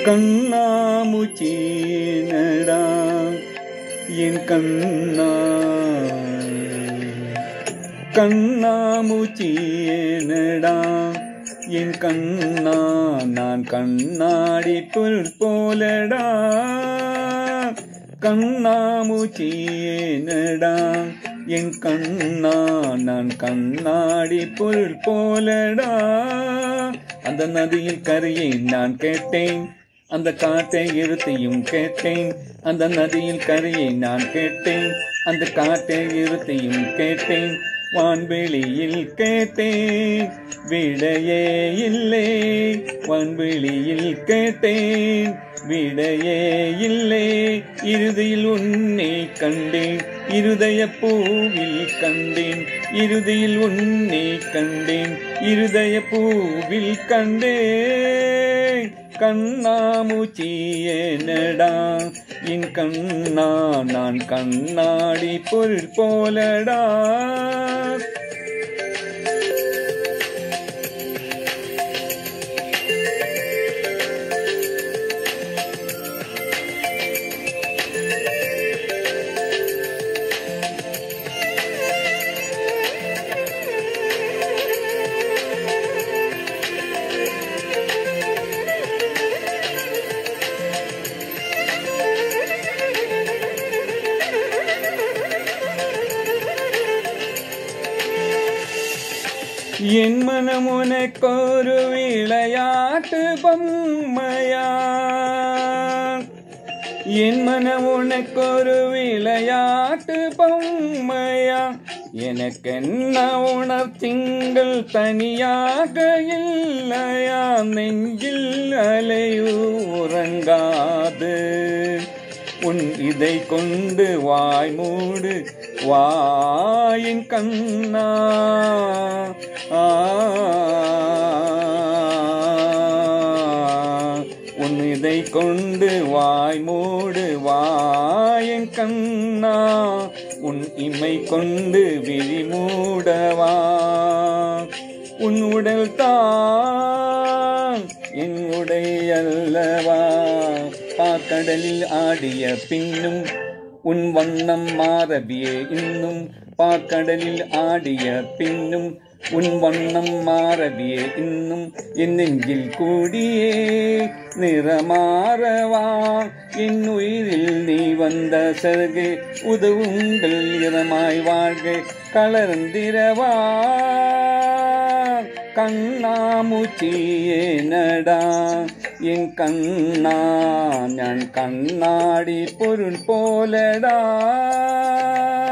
கண்ணாமூச்சினடா என் கண்ணா கண்ணாமூச்சினடா என் கண்ணா நான் கண்ணாடி புல் போலடா கண்ணாமூச்சினடா என் கண்ணா நான் கண்ணாடி புல் போலடா அந்த நதியில் கரையை நான் கேட்டேன் அந்த காட்டை இருத்தையும் கேட்டேன் அந்த நதியில் கரையை நான் கேட்டேன் அந்த காட்டை இருத்தையும் கேட்டேன் வான்வெளியில் கேட்டேன் விடையே இல்லை வான்வெளியில் கேட்டேன் விடையே இல்லை இறுதியில் உன்னை கண்டேன் இருதய பூவில் கண்டேன் இறுதியில் உன்னை கண்டேன் இருதய பூவில் கண்டேன் கண்ணாமூச்சியேனடா என் கண்ணா நான் கண்ணாடி பொருள் போலடா என் மனம் உனக்கொரு விளையாட்டு பொம்மையா என் மனம் உனக்கொரு விளையாட்டு பொம்மையா எனக்கென்ன உணர்ச்சிங்கள் தனியாக இல்லையா நெஞ்சில் அலையு உறங்காது உன் இதை கொண்டு வாய் மூடு வாயின் கண்ணா ஆ, உன் இதை கொண்டு வாய் மூடு வாயின் கண்ணா உன் இமை கொண்டு விழி மூடவா உன் உடல் தான் என் உடையல்லவா பாக்கடலில் ஆடிய பின்னும் உன் வண்ணம் மாறவியே இன்னும் பாக்கடலில் ஆடிய பின்னும் உன் வண்ணம் மாறவியே இன்னும் என் நெஞ்சில் கூடியே நிறமாறவா என் உயிரில் நீ வந்த சருகு உதவுங்கள் நிறமாய் வாழ்க கலர்ந்திரவா കണ്ണാമുച്ചിയെ നടാ എൻ കണ്ണാ ഞാൻ കണ്ണാടി പൊരുൾ പോലടാ